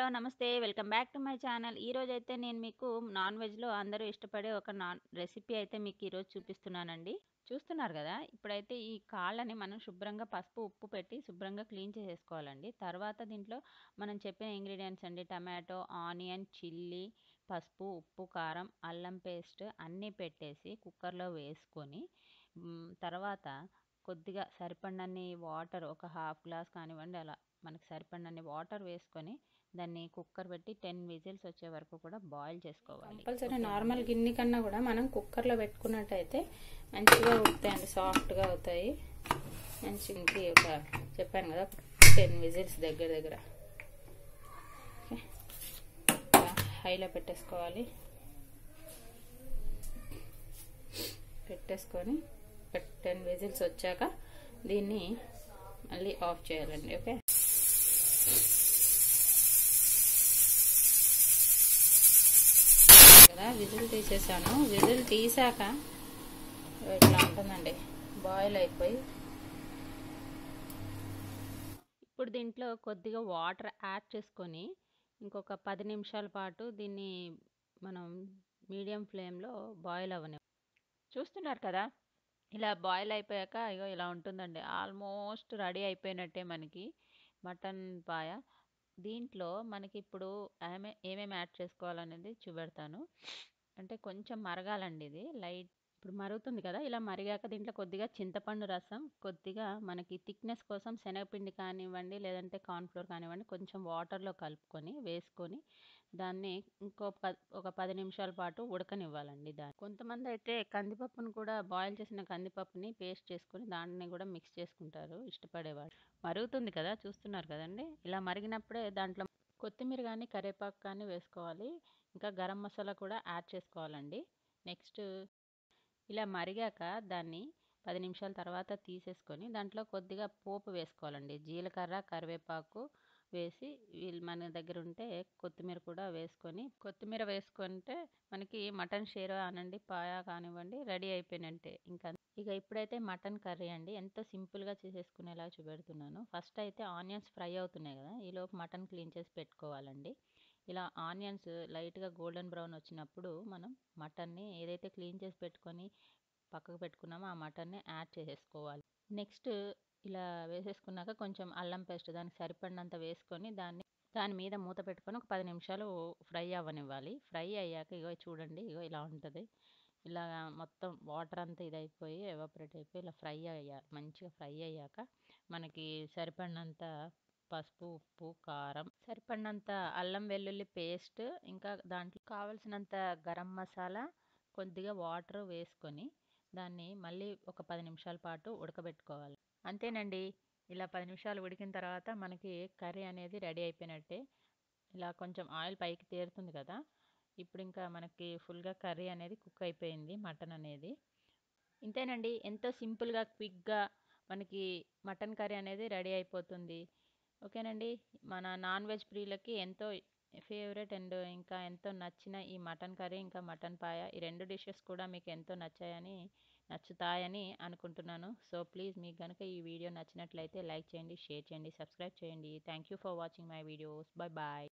Hello నమస్తే welcome back to my channel ఈరోజైతే నేను మీకు నాన్ వెజ్లో అందరూ ఇష్టపడే ఒక నాన్ రెసిపీ అయితే మీకు ఈరోజు చూపిస్తున్నానండి చూస్తున్నారు కదా ఇప్పుడైతే ఈ కాళ్ళని మనం శుభ్రంగా పసుపు ఉప్పు పెట్టి శుభ్రంగా క్లీన్ చేసేసుకోవాలండి తర్వాత దీంట్లో మనం చెప్పిన ఇంగ్రీడియంట్స్ అండి టమాటో ఆనియన్ చిల్లీ పసుపు ఉప్పు కారం అల్లం పేస్ట్ అన్నీ పెట్టేసి కుక్కర్లో వేసుకొని మ్, తర్వాత కొద్దిగా సరిపడినన్ని వాటర్ ఒక హాఫ్ గ్లాస్ కానివ్వండి అలా మనకి సరిపడినన్ని వాటర్ వేసుకొని దాన్ని కుక్కర్ పెట్టి టెన్ విజిల్స్ వచ్చే వరకు కూడా బాయిల్ చేసుకోవాలి కంపల్సరీ నార్మల్ గిన్నె కన్నా కూడా మనం కుక్కర్లో పెట్టుకున్నట్టయితే మంచిగా ఉడుతాయండి సాఫ్ట్గా అవుతాయి మంచిగా ఒక చెప్పాను కదా టెన్ విజిల్స్ దగ్గర దగ్గర ఓకే. ఇలా హైలో పెట్టేసుకోవాలి పెట్టేసుకొని టెన్ విజిల్స్ వచ్చాక దీన్ని మళ్ళీ ఆఫ్ చేయాలండి ఓకే కదా విజిల్ తీసేసాను విజిల్ తీసాక ఇట్లా ఉంటుందండి బాయిల్ అయిపోయి ఇప్పుడు దీంట్లో కొద్దిగా వాటర్ యాడ్ చేసుకొని ఇంకొక పది నిమిషాల పాటు దీన్ని మనం మీడియం ఫ్లేమ్లో బాయిల్ అవ్వని చూస్తున్నారు కదా ఇలా బాయిల్ అయిపోయాక ఇగో ఇలా ఉంటుందండి ఆల్మోస్ట్ రెడీ అయిపోయినట్టే మనకి మటన్ పాయ దీంట్లో మనకి ఇప్పుడు ఏమే ఏమేమి యాడ్ చేసుకోవాలనేది చూపెడతాను అంటే కొంచెం మరగాలండి ఇది లైట్ ఇప్పుడు మరుగుతుంది కదా ఇలా మరిగాక దీంట్లో కొద్దిగా చింతపండు రసం కొద్దిగా మనకి థిక్నెస్ కోసం శనగపిండి కానివ్వండి లేదంటే కార్న్ఫ్లోర్ కానివ్వండి కొంచెం వాటర్లో కలుపుకొని వేసుకొని దాన్ని ఇంకో ప ఒక పది నిమిషాల పాటు ఉడకనివ్వాలండి దాన్ని కొంతమంది అయితే కందిపప్పును కూడా బాయిల్ చేసిన కందిపప్పుని పేస్ట్ చేసుకొని దాన్ని కూడా మిక్స్ చేసుకుంటారు ఇష్టపడేవాళ్ళు మరుగుతుంది కదా చూస్తున్నారు కదండి ఇలా మరిగినప్పుడే దాంట్లో కొత్తిమీర కానీ కరివేపాకు కానీ వేసుకోవాలి ఇంకా గరం మసాలా కూడా యాడ్ చేసుకోవాలండి నెక్స్ట్ ఇలా మరిగాక దాన్ని పది నిమిషాల తర్వాత తీసేసుకొని దాంట్లో కొద్దిగా పోపు వేసుకోవాలండి జీలకర్ర కరివేపాకు వేసి వీళ్ళు మన దగ్గర ఉంటే కొత్తిమీర కూడా వేసుకొని కొత్తిమీర వేసుకుంటే మనకి మటన్ షేర్ అనండి పాయా కానివ్వండి రెడీ అయిపోయినట్టే ఇంకా ఇక ఇప్పుడైతే మటన్ కర్రీ అండి ఎంతో సింపుల్గా చేసేసుకునేలా చూపెడుతున్నాను ఫస్ట్ అయితే ఆనియన్స్ ఫ్రై అవుతున్నాయి కదా ఈలోపు మటన్ క్లీన్ చేసి పెట్టుకోవాలండి ఇలా ఆనియన్స్ లైట్గా గోల్డెన్ బ్రౌన్ వచ్చినప్పుడు మనం మటన్ని ఏదైతే క్లీన్ చేసి పెట్టుకొని పక్కకు పెట్టుకున్నామో ఆ మటన్ని యాడ్ చేసేసుకోవాలి నెక్స్ట్ ఇలా వేసేసుకున్నాక కొంచెం అల్లం పేస్ట్ దానికి సరిపడినంత వేసుకొని దాన్ని దాని మీద మూత పెట్టుకొని ఒక పది నిమిషాలు ఫ్రై అవ్వనివ్వాలి ఫ్రై అయ్యాక ఇగో చూడండి ఇగో ఇలా ఉంటుంది ఇలా మొత్తం వాటర్ అంతా ఇదైపోయి ఎవాపరేట్ అయిపోయి ఇలా ఫ్రై అయ్యాలి మంచిగా ఫ్రై అయ్యాక మనకి సరిపడినంత పసుపు ఉప్పు కారం సరిపడినంత అల్లం వెల్లుల్లి పేస్ట్ ఇంకా దాంట్లో కావలసినంత గరం మసాలా కొద్దిగా వాటర్ వేసుకొని దాన్ని మళ్ళీ ఒక పది నిమిషాల పాటు ఉడకబెట్టుకోవాలి అంతేనండి ఇలా పది నిమిషాలు ఉడికిన తర్వాత మనకి కర్రీ అనేది రెడీ అయిపోయినట్టే ఇలా కొంచెం ఆయిల్ పైకి తేరుతుంది కదా ఇప్పుడు ఇంకా మనకి ఫుల్గా కర్రీ అనేది కుక్ అయిపోయింది మటన్ అనేది ఇంతేనండి ఎంతో సింపుల్గా క్విక్గా మనకి మటన్ కర్రీ అనేది రెడీ అయిపోతుంది ఓకేనండి మన నాన్ వెజ్ ప్రియులకి ఎంతో ఫేవరెట్ అండ్ ఇంకా ఎంతో నచ్చిన ఈ మటన్ కర్రీ ఇంకా మటన్ పాయ ఈ రెండు డిషెస్ కూడా మీకు ఎంతో నచ్చాయని నచ్చుతాయని అనుకుంటున్నాను సో ప్లీజ్ మీకు కనుక ఈ వీడియో నచ్చినట్లయితే లైక్ చేయండి షేర్ చేయండి సబ్స్క్రైబ్ చేయండి thank you for watching my videos bye bye